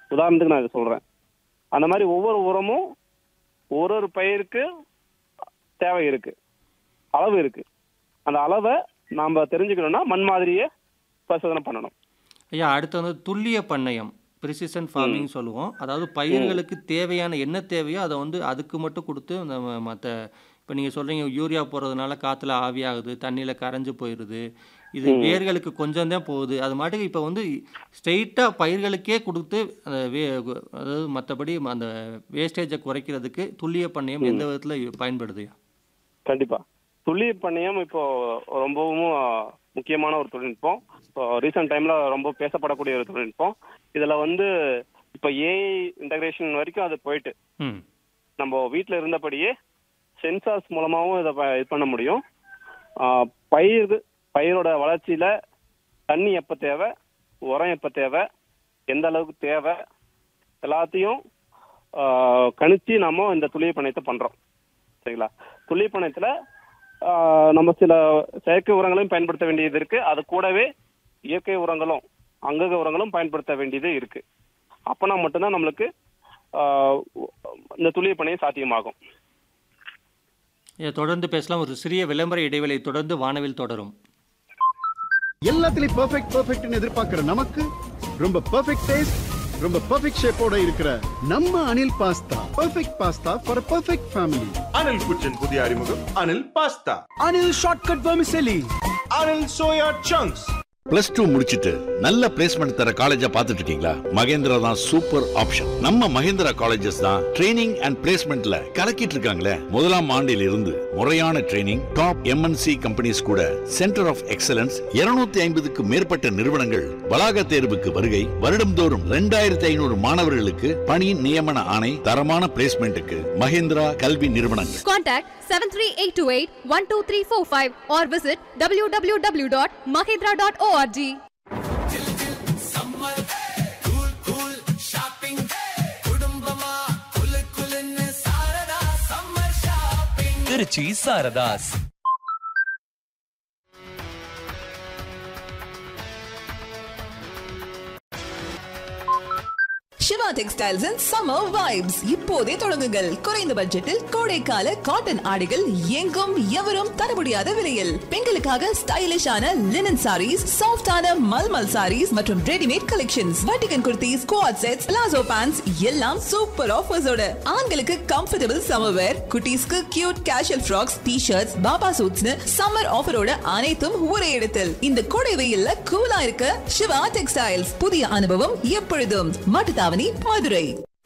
உதாரணத்துக்கு நான் இதை சொல்றேன் அந்த மாதிரி ஒவ்வொரு உரமும் ஒரு ஒரு பயிருக்கு தேவை இருக்கு அளவு இருக்கு அந்த அளவை நாம தெரிஞ்சுக்கணும்னா மண் மாதிரியே பரிசோதனை பண்ணணும் ஐயா அடுத்து வந்து துல்லிய பண்ணையம் ப்ரிசிஷன் ஃபார்மிங் சொல்லுவோம் அதாவது பயிர்களுக்கு தேவையான என்ன தேவையோ அதை வந்து அதுக்கு மட்டும் கொடுத்து அந்த மற்ற இப்போ நீங்கள் சொல்கிறீங்க யூரியா போடுறதுனால காற்றுல ஆவியாகுது தண்ணியில் கரைஞ்சு போயிடுது இது வேர்களுக்கு கொஞ்சம் தான் போகுது அது மாட்டுக்கு இப்போ வந்து ஸ்ட்ரெயிட்டாக பயிர்களுக்கே கொடுத்து அந்த வே அதாவது மற்றபடி அந்த வேஸ்டேஜை குறைக்கிறதுக்கு துல்லிய பண்ணையம் எந்த விதத்தில் பயன்படுது கண்டிப்பா துல்லிய பண்ணையம் இப்போ ரொம்பவும் முக்கியமான ஒரு தொழில்நுட்பம் இப்போ ரீசெண்ட் டைம்ல ரொம்ப பேசப்படக்கூடிய ஒரு தொழில்நுட்பம் இதுல வந்து இப்போ ஏஐ இன்டகிரேஷன் வரைக்கும் அது போயிட்டு ம் நம்ம வீட்டில் இருந்தபடியே சென்சார்ஸ் மூலமாகவும் இதை ப- இது பண்ண முடியும் ஆஹ் பயிர் பயிரோட வளர்ச்சியில தண்ணி எப்போ தேவை உரம் எப்போ தேவை எந்த அளவுக்கு தேவை எல்லாத்தையும் ஆஹ் கணிச்சு நாம இந்த துளிய பண்ணையத்தை பண்றோம் சரிங்களா துளிய பண்ணையத்துல ஆஹ் நம்ம சில செயற்கை உரங்களையும் பயன்படுத்த வேண்டியது இருக்கு அது கூடவே இயற்கை உரங்களும் அங்கக உரங்களும் பயன்படுத்த வேண்டியது இருக்கு அப்பனா மட்டும்தான் நம்மளுக்கு ஆஹ் இந்த துளிய பண்ணையம் சாத்தியமாகும் இதை தொடர்ந்து பேசலாம் ஒரு சிறிய விளம்பர இடைவேளை தொடர்ந்து வானவில் தொடரும் எல்லாத்துலயும் பெர்ஃபெக்ட் பெர்ஃபெக்ட்னு எதிர்பார்க்கிற நமக்கு ரொம்ப பெர்ஃபெக்ட் டேஸ்ட் ரொம்ப பெர்ஃபெக்ட் ஷேப்போட இருக்கிற நம்ம Anil pasta perfect pasta for perfect family Anil kitchen புதிய அறிமுகம் Anil pasta Anil shortcut vermicelli Anil soya chunks plus two முடிச்சிட்டு நல்ல பிளேஸ்மெண்ட் தர காலேஜா பார்த்துட்டு இருக்கீங்களா மகேந்திரா தான் சூப்பர் ஆப்ஷன் நம்ம மகேந்திரா காலேஜஸ் தான் ட்ரைனிங் அண்ட் பிளேஸ்மெண்ட்ல கலக்கிட்டு இருக்காங்களே முதலாம் ஆண்டில் இருந்து முறையான ட்ரைனிங் டாப் எம்என்சி கம்பெனிஸ் கூட சென்டர் ஆஃப் எக்ஸலன்ஸ் 250 ஐம்பதுக்கு மேற்பட்ட நிறுவனங்கள் வளாக தேர்வுக்கு வருகை வருடம்தோறும் ரெண்டாயிரத்தி ஐநூறு மாணவர்களுக்கு பணி நியமன ஆணை தரமான பிளேஸ்மெண்ட்டுக்கு மகேந்திரா கல்வி நிறுவனங்கள் Contact 73828-12345 or visit www.mahindra.org. Trichy Saradhas Siva textiles and summer vibes இப்போதே தொடங்குங்கள் குறைந்த பட்ஜெட்டில் கோடைக்கால காட்டன் ஆடைகள் எங்கும் எவரும் தர முடியாத விலையில் பெண்களுக்காக ஸ்டைலிஷான லினன் சாரீஸ் சாஃப்டான மல்மல் சாரீஸ் மற்றும் ரெடிமேட் கலெக்ஷன்ஸ் வட்டிகன் kurtis coord sets palazzo pants எல்லாம் சூப்பர் ஆஃபர்ஸோட ஆண்களுக்கு கம்ஃபர்டபுள் சம்மர் வேர் குட்டீஸ்க்கு cute casual frocks T shirts பாபா சூட்ஸ்னு சம்மர் ஆஃபரோட அனைத்தும் ஒரே இடத்தில் இந்த கோடை வெயில்ல கூலா இருக்க சிவா டெக்ஸ்டைல்ஸ் புதிய அனுபவம் எப்பொழுதும் மாட்டுத்தாவணி மதுரை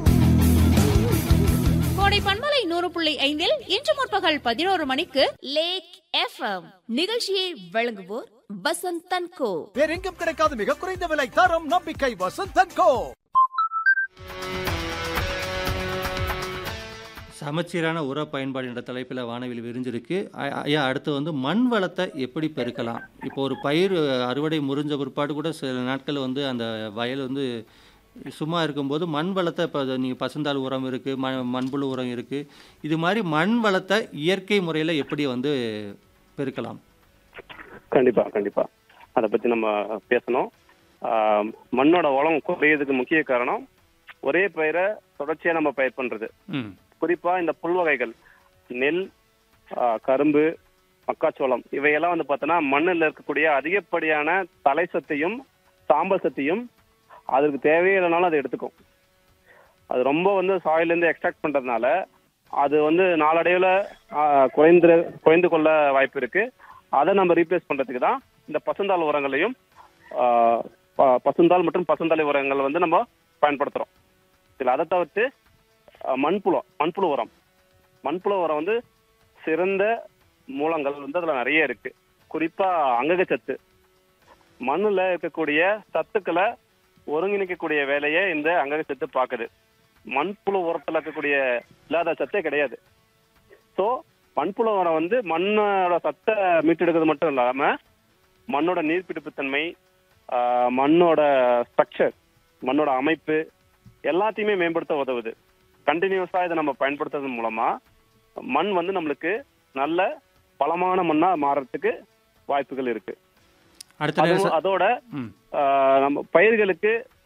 கோடை பண்பலை நூறு புள்ளி ஐந்தில் இன்று முற்பகல் பதினோரு மணிக்கு லேக் எஃப்எம் நிகழ்ச்சியை வழங்குவோர் வசந்த் தன்கோ வேறெங்கும் கிடைக்காத மிக குறைந்த விலை தரம் நம்பிக்கை வசந்த் கோ சமச்சீரான உர பயன்பாடு என்ற தலைப்பில் வானவில் விரிஞ்சிருக்கு ஐ- ஐயா அடுத்து வந்து மண் வளத்தை எப்படி பெருக்கலாம் இப்போ ஒரு பயிர் அறுவடை முறிஞ்ச பிற்பாடு கூட சில நாட்கள் வந்து அந்த வயல் வந்து சும்மா இருக்கும்போது மண் வளத்தை இப்போ நீங்கள் பசுந்தாள் உரம் இருக்குது ம மண்புழு உரம் இருக்குது இது மாதிரி மண் வளத்தை இயற்கை முறையில் எப்படி வந்து பெருக்கலாம் கண்டிப்பா கண்டிப்பா அதை பத்தி நம்ம பேசணும் ஆஹ் மண்ணோட வளம் குறையதுக்கு முக்கிய காரணம் ஒரே பயிரை தொடர்ச்சியா நம்ம பயிர் பண்றது ம் குறிப்பா இந்த புல் வகைகள் நெல் ஆஹ் கரும்பு மக்காச்சோளம் இவையெல்லாம் வந்து பார்த்தோன்னா மண்ணில் இருக்கக்கூடிய அதிகப்படியான தலை சத்தையும் சாம்பல் சத்தையும் அதற்கு தேவையில்லைனாலும் அதை எடுத்துக்கும் அது ரொம்ப வந்து சாயிலேருந்து எக்ஸ்ட்ராக்ட் பண்றதுனால அது வந்து நாளடைவில் குறைந்து குறைந்து கொள்ள வாய்ப்பு இருக்கு அதை நம்ம ரீப்ளேஸ் பண்றதுக்கு தான் இந்த பசுந்தாள் உரங்களையும் ஆஹ் ப- பசுந்தாள் மற்றும் பசுந்தாளி உரங்கள் வந்து நம்ம பயன்படுத்துறோம் இதில் அதை தவிர்த்து அஹ், மண்புழு மண்புழு உரம் மண்புழு உரம் வந்து சிறந்த மூலங்கள் வந்து அதில் நிறைய இருக்கு குறிப்பா அங்ககச்சத்து மண்ணுல இருக்கக்கூடிய சத்துக்களை ஒருங்கிணைக்கக்கூடிய வேலையை இந்த அங்ககச்சத்து பார்க்குது மண்புழு உரத்துல இருக்கக்கூடிய இல்லாத சத்தே கிடையாது ஸோ மண்புழு உரம் வந்து மண்ணோட சத்தை மீட்டெடுக்கிறது மட்டும் இல்லாம மண்ணோட நீர்ப்பிடிப்புத்தன்மை ஆஹ், மண்ணோட ஸ்ட்ரக்சர் மண்ணோட அமைப்பு எல்லாத்தையுமே மேம்படுத்த உதவுது கண்டினியூஸா இதை நம்ம பயன்படுத்துறது மூலமா மண் வந்து நம்மளுக்கு நல்ல பலமான மண்ணா மாறறதுக்கு வாய்ப்புகள் இருக்கு அடுத்த அது நேரம் அதோட ம் ஆஹ், நம்ம பயிர்களுக்கு